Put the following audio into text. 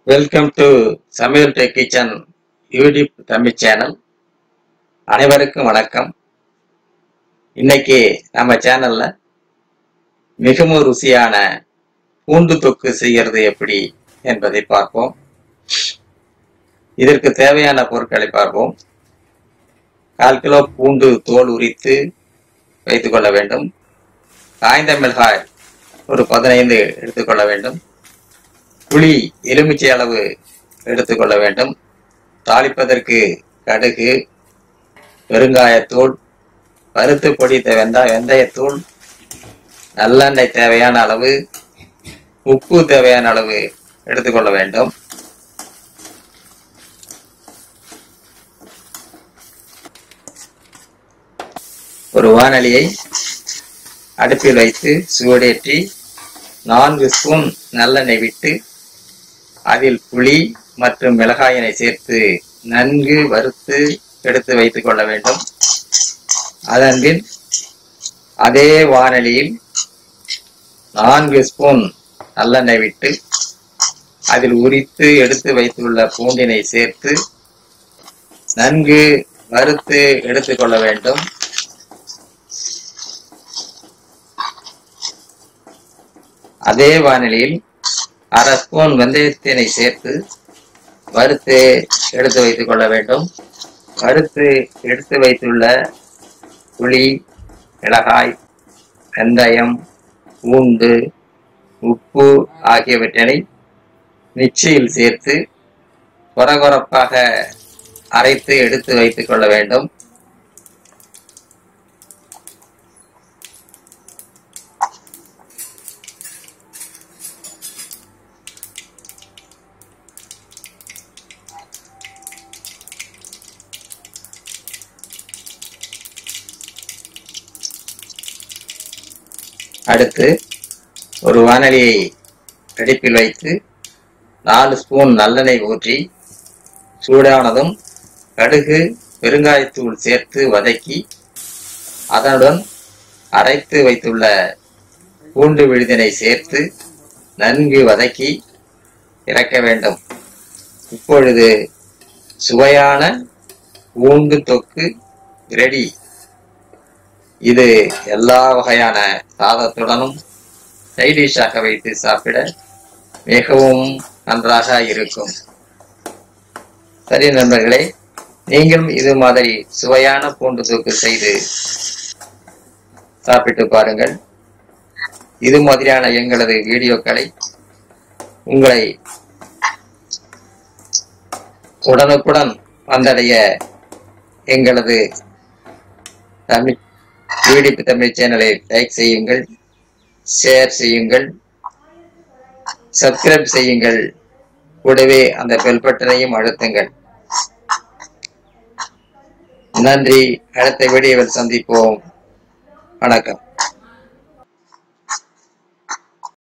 welcome to Samayal tech kitchen YouTube Tamil channel அனைவருக்கும் வணக்கம் இன்னைக்கு நம்ம சேனல்ல மிகவும் ருசியான பூண்டு தொக்கு செய்கிறது எப்படி என்பதை பார்ப்போம் இதற்கு தேவையான பொருட்களை பார்ப்போம் கால் கிலோ பூண்டு தோல் உரித்து வைத்துக் கொள்ள வேண்டும் காய்ந்த மிளகாய் ஒரு பதினைந்து எடுத்துக்கொள்ள வேண்டும் புளி எலுமிச்சை அளவு எடுத்துக்கொள்ள வேண்டும் தாளிப்பதற்கு கடுகு பெருங்காயத்தூள் பருத்து பொடித்த வெந்தாய வெந்தயத்தூள் நல்லெண்ணெய் தேவையான அளவு உப்பு தேவையான அளவு எடுத்துக்கொள்ள வேண்டும் ஒரு வானலியை அடுப்பில் வைத்து சூடேற்றி நான்கு ஸ்பூன் நல்லெண்ணெய் விட்டு அதில் புளி மற்றும் மிளகாயினை சேர்த்து நன்கு வறுத்து எடுத்து வைத்துக் கொள்ள வேண்டும் அதன் பின் அதே வானலியில் நான்கு ஸ்பூன் நல்லெண்ணெய் விட்டு அதில் உரித்து எடுத்து வைத்துள்ள பூண்டினை சேர்த்து நன்கு வறுத்து எடுத்துக்கொள்ள வேண்டும் அதே வானிலையில் அரை ஸ்பூன் வெந்தயத்தினை சேர்த்து வறுத்து எடுத்து வைத்துக் கொள்ள வேண்டும் வறுத்து எடுத்து வைத்துள்ள புளி மிளகாய் வெந்தயம் பூண்டு உப்பு ஆகியவற்றினை மிக்சியில் சேர்த்து கொரகொரப்பாக அரைத்து எடுத்து வைத்துக் கொள்ள வேண்டும் அடுத்து ஒரு வானலியை அடுப்பில் வைத்து நாலு ஸ்பூன் நல்லெண்ணெய் ஊற்றி சூடானதும் கடுகு பெருங்காயத்தூள் சேர்த்து வதக்கி அதனுடன் அரைத்து வைத்துள்ள பூண்டு விழுதினை சேர்த்து நன்கு வதக்கி இறக்க வேண்டும் இப்பொழுது சுவையான பூண்டு தொக்கு ரெடி இது எல்லா வகையான சாதத்துடனும் சைடிஷாக வைத்து சாப்பிட மிகவும் நன்றாக இருக்கும் சரி நண்பர்களே நீங்களும் இது மாதிரி சுவையான பூண்டு தூக்கு செய்து சாப்பிட்டு பாருங்கள் இது மாதிரியான எங்களது வீடியோக்களை உங்களை உடனுக்குடன் வந்தடைய எங்களது தமிழ் யூடியூப் தமிழ் சேனலை லைக் செய்யுங்கள் ஷேர் செய்யுங்கள் சப்ஸ்கிரைப் செய்யுங்கள் கூடவே அந்த பெல் பட்டனையும் அழுத்துங்கள் நன்றி அடுத்த வீடியோவில் சந்திப்போம் வணக்கம்